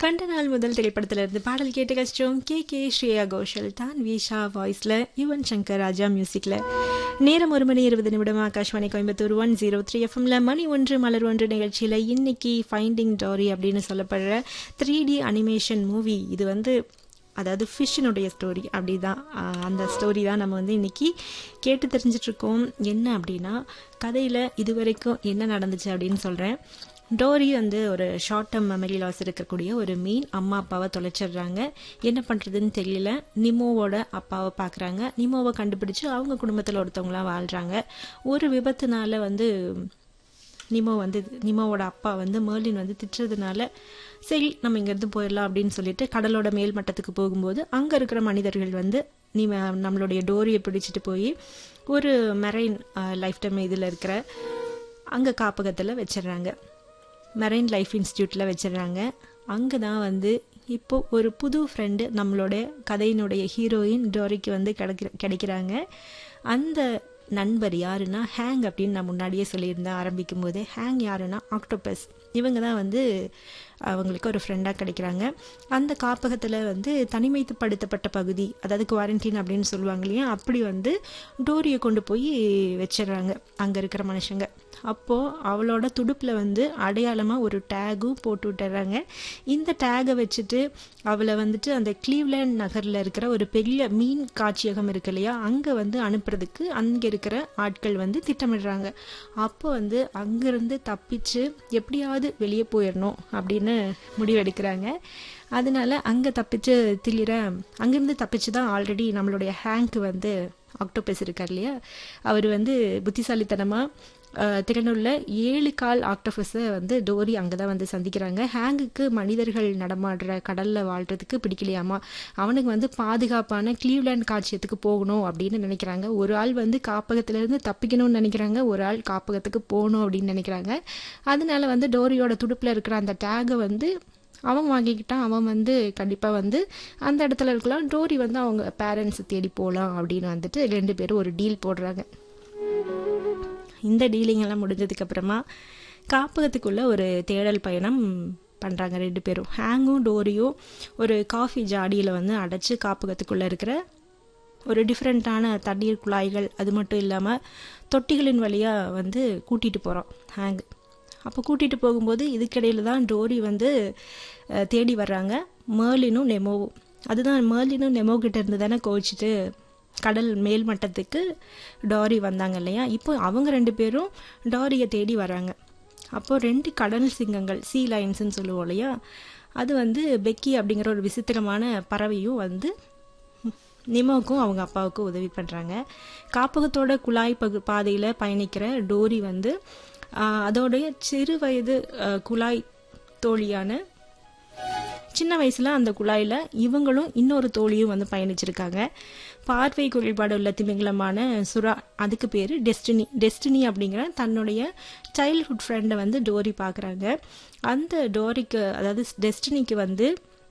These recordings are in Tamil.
கண்ட நாள் முதல் திரைப்படத்திலிருந்து பாடல் கேட்டு கஷ்டம் கே கே ஸ்ரேயா கோஷல் தான் விஷா வாய்ஸில் யுவன் சங்கர் ராஜா மியூசிக்கில் நேரம் ஒரு மணி இருபது நிமிடம் Akashvani Coimbatore one zero three எஃப்எம்ல மணி ஒன்று மலர் ஒன்று நிகழ்ச்சியில் இன்னைக்கு ஃபைண்டிங் டாரி அப்படின்னு சொல்லப்படுற த்ரீ டி அனிமேஷன் மூவி இது வந்து அதாவது ஃபிஷ்ஷினுடைய ஸ்டோரி அப்படி தான் அந்த ஸ்டோரி தான் நம்ம வந்து இன்னைக்கு கேட்டு தெரிஞ்சிட்ருக்கோம் என்ன அப்படின்னா கதையில் இது வரைக்கும் என்ன நடந்துச்சு அப்படின்னு சொல்கிறேன் டோரி வந்து ஒரு ஷார்ட் டேர்ம் மெமரி லாஸ் இருக்கக்கூடிய ஒரு மீன் அம்மா அப்பாவை தொலைச்சிடுறாங்க என்ன பண்ணுறதுன்னு தெரியல நிமோவோட அப்பாவை பார்க்குறாங்க நிமோவை கண்டுபிடிச்சு அவங்க குடும்பத்தில் ஒருத்தவங்களாம் வாழ்கிறாங்க ஒரு விபத்துனால வந்து நிமோ வந்து நிமோவோட அப்பா வந்து மேர்லின் வந்து திட்டுறதுனால சரி நம்ம இங்கேருந்து போயிடலாம் அப்படின்னு சொல்லிட்டு கடலோட மேல் மட்டத்துக்கு போகும்போது அங்கே இருக்கிற மனிதர்கள் வந்து நீ நம்மளுடைய டோரியை பிடிச்சிட்டு போய் ஒரு மெரைன் லைஃப் டைம் இதில் இருக்கிற அங்கே காப்பகத்தில் வச்சிடுறாங்க மெரைன் லைஃப் இன்ஸ்டியூட்டில் வச்சிடுறாங்க அங்கே தான் வந்து இப்போது ஒரு புது ஃப்ரெண்டு நம்மளோட கதையினுடைய ஹீரோயின் டோரிக்கு வந்து கிடைக்கிற கிடைக்கிறாங்க அந்த நண்பர் யாருன்னா ஹேங் அப்படின்னு நான் முன்னாடியே சொல்லியிருந்தேன் ஆரம்பிக்கும் போதே ஹேங் யாருன்னா ஆக்டோபஸ் இவங்க தான் வந்து அவங்களுக்கு ஒரு ஃப்ரெண்டாக கிடைக்கிறாங்க அந்த காப்பகத்தில் வந்து தனிமைப்படுத்தப்பட்ட பகுதி அதாவது குவாரண்டைன் அப்படின்னு சொல்லுவாங்க இல்லையா அப்படி வந்து டோரியை கொண்டு போய் வச்சிடுறாங்க அங்கே இருக்கிற மனுஷங்க அப்போது அவளோட துடுப்பில் வந்து அடையாளமாக ஒரு டேகும் போட்டு விட்டுறாங்க இந்த டேகை வச்சுட்டு அவளை வந்துட்டு அந்த கிளீவ்லேண்ட் நகரில் இருக்கிற ஒரு பெரிய மீன் காட்சியகம் இருக்கு இல்லையா அங்கே வந்து அனுப்புறதுக்கு அங்கே இருக்கிற ஆட்கள் வந்து திட்டமிடுறாங்க அப்போ வந்து அங்கேருந்து தப்பிச்சு எப்படியாவது வெளியே போயிடணும் அப்படின்னு முடிவெடுக்கிறாங்க அதனால அங்கே தப்பிச்சு திளிர அங்கேருந்து தப்பிச்சு தான் ஆல்ரெடி நம்மளுடைய ஹேங்க் வந்து ஆக்டோபஸ் இருக்கார் இல்லையா அவர் வந்து புத்திசாலித்தனமாக திறனுள்ள ஏழு கால் ஆக்டோபஸை வந்து டோரி அங்கே தான் வந்து சந்திக்கிறாங்க ஹேங்குக்கு மனிதர்கள் நடமாடுற கடலில் வாழ்கிறதுக்கு பிடிக்கலையாமா அவனுக்கு வந்து பாதுகாப்பான கிளீவ்லேண்ட் காட்சியத்துக்கு போகணும் அப்படின்னு நினைக்கிறாங்க ஒரு ஆள் வந்து காப்பகத்திலேருந்து தப்பிக்கணும்னு நினைக்கிறாங்க ஒரு ஆள் காப்பகத்துக்கு போகணும் அப்படின்னு நினைக்கிறாங்க அதனால வந்து டோரியோட துடுப்பில் இருக்கிற அந்த டேகை வந்து அவன் வாங்கிக்கிட்டான் அவன் வந்து கண்டிப்பாக வந்து அந்த இடத்துல இருக்கலாம் டோரி வந்து அவங்க பேரண்ட்ஸை தேடி போகலாம் அப்படின்னு வந்துட்டு ரெண்டு பேரும் ஒரு டீல் போடுறாங்க இந்த டீலிங் எல்லாம் முடிஞ்சதுக்கு அப்புறமா காப்பகத்துக்குள்ள ஒரு தேடல் பயணம் பண்ணுறாங்க ரெண்டு பேரும் ஹேங்கும் டோரியும் ஒரு காஃபி ஜாடியில் வந்து அடைச்சி காப்பகத்துக்குள்ளே இருக்கிற ஒரு டிஃப்ரெண்ட்டான தண்ணீர் குழாய்கள் அது மட்டும் இல்லாமல் தொட்டிகளின் வழியாக வந்து கூட்டிகிட்டு போகிறோம் ஹேங் அப்போ கூட்டிகிட்டு போகும்போது இதுக்கிடையில் தான் டோரி வந்து தேடி வர்றாங்க மேர்லினும் நெமோவும் அதுதான் மேர்லினும் நெமோ கிட்ட இருந்து தானே கோச்சிட்டு கடல் மேல் மட்டத்துக்கு டாரி வந்தாங்க இல்லையா இப்போ அவங்க ரெண்டு பேரும் டாரியை தேடி வராங்க அப்போது ரெண்டு கடல் சிங்கங்கள் சீ லைன்ஸ்ன்னு சொல்லுவோம் இல்லையா அது வந்து பெக்கி அப்படிங்கிற ஒரு விசித்திரமான பறவையும் வந்து நிமோவுக்கும் அவங்க அப்பாவுக்கும் உதவி பண்ணுறாங்க காப்பகத்தோட குழாய் பகு பாதையில் பயணிக்கிற டோரி வந்து அதோடைய சிறு வயது குழாய் தோழியான சின்ன வயசில் அந்த குழாயில் இவங்களும் இன்னொரு தோழியும் வந்து பயணிச்சிருக்காங்க பார்வை குறைபாடு உள்ள திமிங்கலமான சுறா அதுக்கு பேர் டெஸ்டினி டெஸ்டினி அப்படிங்கிற தன்னுடைய சைல்ட்ஹுட் ஃப்ரெண்டை வந்து டோரி பார்க்குறாங்க அந்த டோரிக்கு அதாவது டெஸ்டினிக்கு வந்து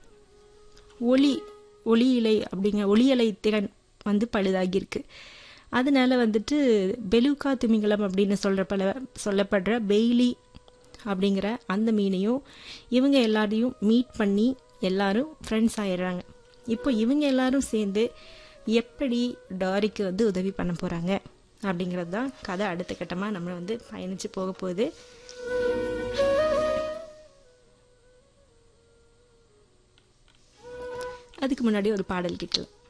ஒளி ஒளி இலை அப்படிங்கிற ஒளி இலை திறன் வந்து பழுதாகியிருக்கு அதனால வந்துட்டு பெலுக்கா திமிங்கலம் அப்படின்னு சொல்கிற பல சொல்லப்படுற பெய்லி அப்படிங்கிற அந்த மீனையும் இவங்க எல்லாரையும் மீட் பண்ணி எல்லாரும் ஃப்ரெண்ட்ஸ் ஆயிடுறாங்க இப்போ இவங்க எல்லாரும் சேர்ந்து எப்படி டாரிக்கு வந்து உதவி பண்ண போகிறாங்க அப்படிங்கிறது தான் கதை அடுத்த கட்டமாக நம்ம வந்து பயணித்து போக போகுது அதுக்கு முன்னாடி ஒரு பாடல் கேட்கலாம்